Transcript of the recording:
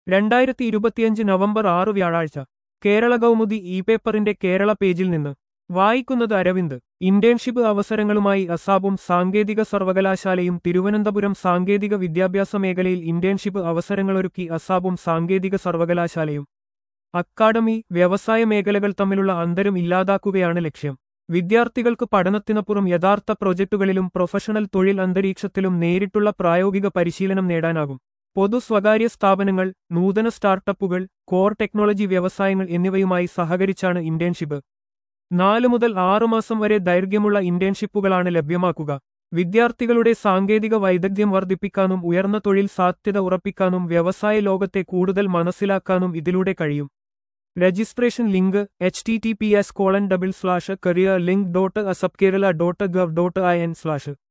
രണ്ടായിരത്തി ഇരുപത്തിയഞ്ച് നവംബർ ആറ് വ്യാഴാഴ്ച കേരള കൗമുദി ഇ പേപ്പറിന്റെ കേരള പേജിൽ നിന്ന് വായിക്കുന്നത് അരവിന്ദ് ഇന്റേൺഷിപ്പ് അവസരങ്ങളുമായി അസാബും സാങ്കേതിക സർവകലാശാലയും തിരുവനന്തപുരം സാങ്കേതിക വിദ്യാഭ്യാസ മേഖലയിൽ ഇന്റേൺഷിപ്പ് അവസരങ്ങളൊരുക്കി അസാബും സാങ്കേതിക സർവകലാശാലയും അക്കാഡമി വ്യവസായ മേഖലകൾ തമ്മിലുള്ള അന്തരം ഇല്ലാതാക്കുകയാണ് ലക്ഷ്യം വിദ്യാർത്ഥികൾക്ക് പഠനത്തിനപ്പുറം യഥാർത്ഥ പ്രൊജക്ടുകളിലും പ്രൊഫഷണൽ തൊഴിൽ അന്തരീക്ഷത്തിലും നേരിട്ടുള്ള പ്രായോഗിക പരിശീലനം നേടാനാകും പൊതു സ്വകാര്യ സ്ഥാപനങ്ങൾ നൂതന സ്റ്റാർട്ടപ്പുകൾ കോർ ടെക്നോളജി വ്യവസായങ്ങൾ എന്നിവയുമായി സഹകരിച്ചാണ് ഇന്റേൺഷിപ്പ് നാല് മുതൽ ആറു മാസം വരെ ദൈർഘ്യമുള്ള ഇന്റേൺഷിപ്പുകളാണ് ലഭ്യമാക്കുക വിദ്യാർത്ഥികളുടെ സാങ്കേതിക വൈദഗ്ധ്യം വർദ്ധിപ്പിക്കാനും ഉയർന്ന തൊഴിൽ സാധ്യത ഉറപ്പിക്കാനും വ്യവസായ ലോകത്തെ കൂടുതൽ മനസ്സിലാക്കാനും ഇതിലൂടെ കഴിയും registration link H T T P S colon double slash career link dot ASAP Kerala dot gov dot I N slash